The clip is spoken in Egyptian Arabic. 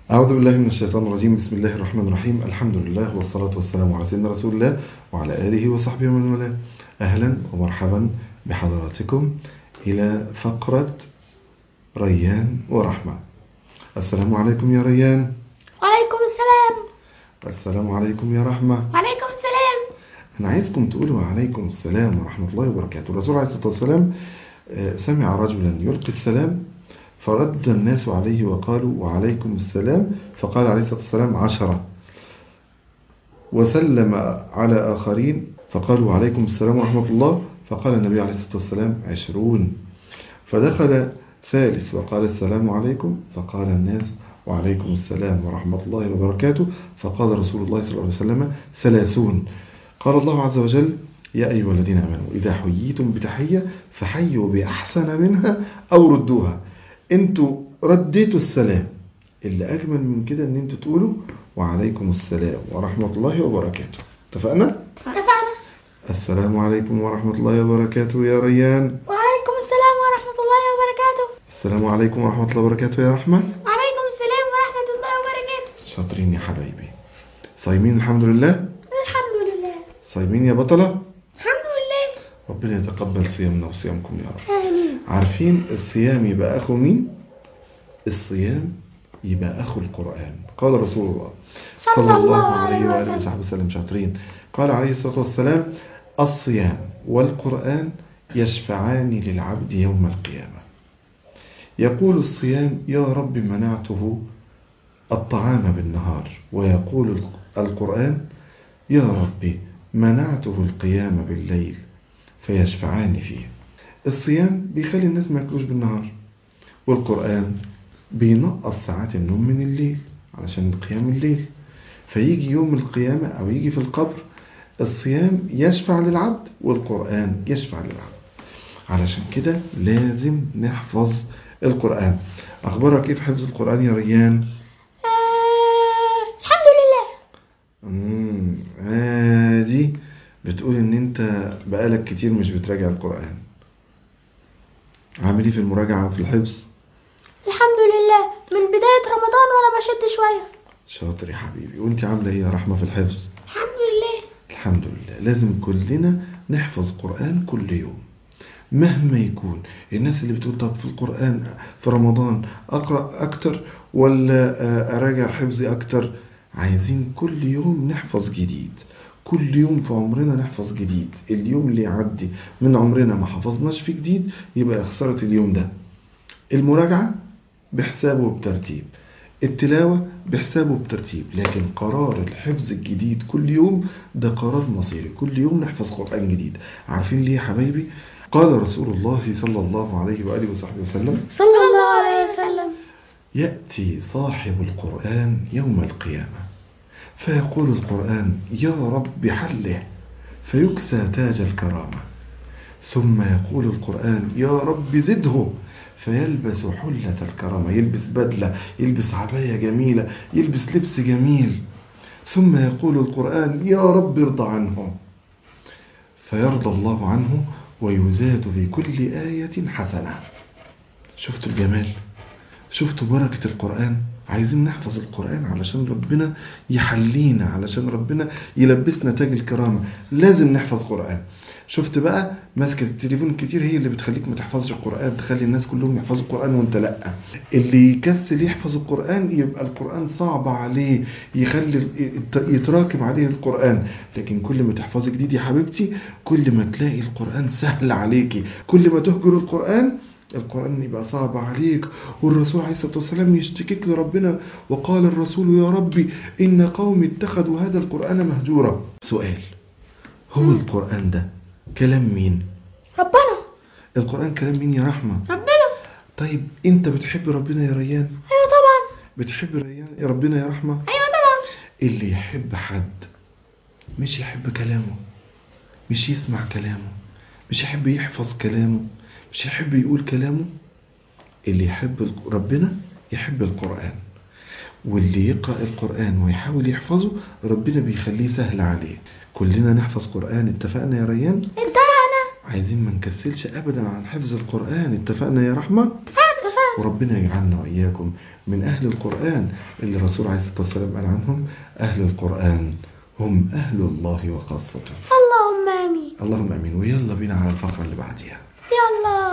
أعوذ بالله من الشيطان الرجيم بسم الله الرحمن الرحيم الحمد لله والصلاة والسلام على سيدنا رسول الله وعلى آله وصحبه ومن والاه أهلا ومرحبا بحضراتكم إلى فقرة ريان ورحمة السلام عليكم يا ريان وعليكم السلام السلام عليكم يا رحمة وعليكم السلام أنا عايزكم تقولوا عليكم السلام ورحمة الله وبركاته الرسول عليه الصلاة والسلام آه، سمع رجلا يلقي السلام فرد الناس عليه وقالوا وعليكم السلام فقال عليه الصلاة والسلام عشرة وسلم على آخرين فقالوا وعليكم السلام ورحمة الله فقال النبي عليه الصلاة والسلام عشرون فدخل ثالث وقال السلام عليكم فقال الناس وعليكم السلام ورحمة الله وبركاته فقال رسول الله صلى الله عليه وسلم ثلاثون قال الله عز وجل يا أيها الذين آمنوا إذا حييتم بتحية فحيوا بأحسن منها أو ردوها انتوا رديتوا السلام اللي أجمل من كده ان انتوا تقولوا وعليكم السلام ورحمة الله وبركاته اتفقنا؟ اتفقنا السلام عليكم ورحمة الله وبركاته يا ريان وعليكم السلام ورحمة الله وبركاته السلام عليكم ورحمة الله وبركاته يا رحمة وعليكم السلام ورحمة الله وبركاته شاطرين يا حبايبي صايمين الحمد لله الحمد لله صايمين يا بطلة الحمد لله ربنا يتقبل صيامنا وصيامكم يا رب آمين عارفين الصيام يبقى أخو مين؟ الصيام يبقى أخو القرآن قال رسول الله صلى الله عليه وآله وسلم. وصحبه وسلم شاطرين قال عليه الصلاة والسلام الصيام والقرآن يشفعان للعبد يوم القيامة يقول الصيام يا رب منعته الطعام بالنهار ويقول القرآن يا رب منعته القيام بالليل فيشفعان فيه الصيام بيخلي الناس ما ياكلوش بالنهار والقرآن بينقص ساعات النوم من الليل علشان قيام الليل فيجي يوم القيامة أو يجي في القبر الصيام يشفع للعبد والقرآن يشفع للعبد علشان كده لازم نحفظ القرآن أخبارك كيف حفظ القرآن يا ريان؟ آه، الحمد لله امم عادي بتقول ان انت بقالك كتير مش بتراجع القرآن عامل ايه في المراجعة وفي الحفظ الحمد لله من بداية رمضان وأنا بشد شوية شاطر يا حبيبي وانت عاملة ايه يا رحمة في الحفظ الحمد لله الحمد لله لازم كلنا نحفظ قرآن كل يوم مهما يكون الناس اللي بتقول طب في القرآن في رمضان أقرأ أكتر ولا آه، أراجع حفظي أكتر عايزين كل يوم نحفظ جديد كل يوم في عمرنا نحفظ جديد اليوم اللي يعدي من عمرنا ما حفظناش فيه جديد يبقى خسارة اليوم ده المراجعة بحسابه وبترتيب التلاوة بحسابه بترتيب لكن قرار الحفظ الجديد كل يوم ده قرار مصيري كل يوم نحفظ قرآن جديد عارفين ليه يا حبايبي قال رسول الله صلى الله عليه وآله وصحبه وسلم صلى الله عليه وسلم يأتي صاحب القرآن يوم القيامة فيقول القرآن يا رب حله فيكسى تاج الكرامة ثم يقول القرآن يا رب زده فيلبس حلة الكرامة يلبس بدلة يلبس عباية جميلة يلبس لبس جميل ثم يقول القرآن يا رب ارضى عنه فيرضى الله عنه ويزاد في كل آية حسنة شفتوا الجمال شفتوا بركة القرآن عايزين نحفظ القرآن علشان ربنا يحلينا علشان ربنا يلبسنا تاج الكرامة لازم نحفظ قرآن شفت بقى ماسكة التليفون كتير هي اللي بتخليك ما تحفظش القرآن تخلي الناس كلهم يحفظوا القرآن وانت لا اللي يكسل يحفظ القرآن يبقى القرآن صعب عليه يخلي يتراكم عليه القرآن لكن كل ما تحفظي جديد يا حبيبتي كل ما تلاقي القرآن سهل عليكي كل ما تهجر القرآن القرآن يبقى صعب عليك والرسول عليه الصلاة والسلام يشتكيك لربنا وقال الرسول يا ربي إن قومي اتخذوا هذا القرآن مهجورا سؤال هو القرآن ده كلام مين؟ ربنا القرآن كلام مين يا رحمة؟ ربنا طيب أنت بتحب ربنا يا ريان؟ أيوة طبعا بتحب ريان يا ربنا يا رحمة؟ أيوة طبعا اللي يحب حد مش يحب كلامه مش يسمع كلامه مش يحب يحفظ كلامه مش يحب يقول كلامه اللي يحب الق- ربنا يحب القرآن واللي يقرأ القرآن ويحاول يحفظه ربنا بيخليه سهل عليه كلنا نحفظ قرآن اتفقنا يا ريان اتفقنا عايزين ما نكسلش أبدا عن حفظ القرآن اتفقنا يا رحمة اتفقنا اتفقنا وربنا يجعلنا وإياكم من أهل القرآن اللي الرسول عليه الصلاة والسلام قال عنهم أهل القرآن هم أهل الله وخاصته اللهم آمين اللهم أمين ويلا بينا على الفقرة اللي بعديها يلا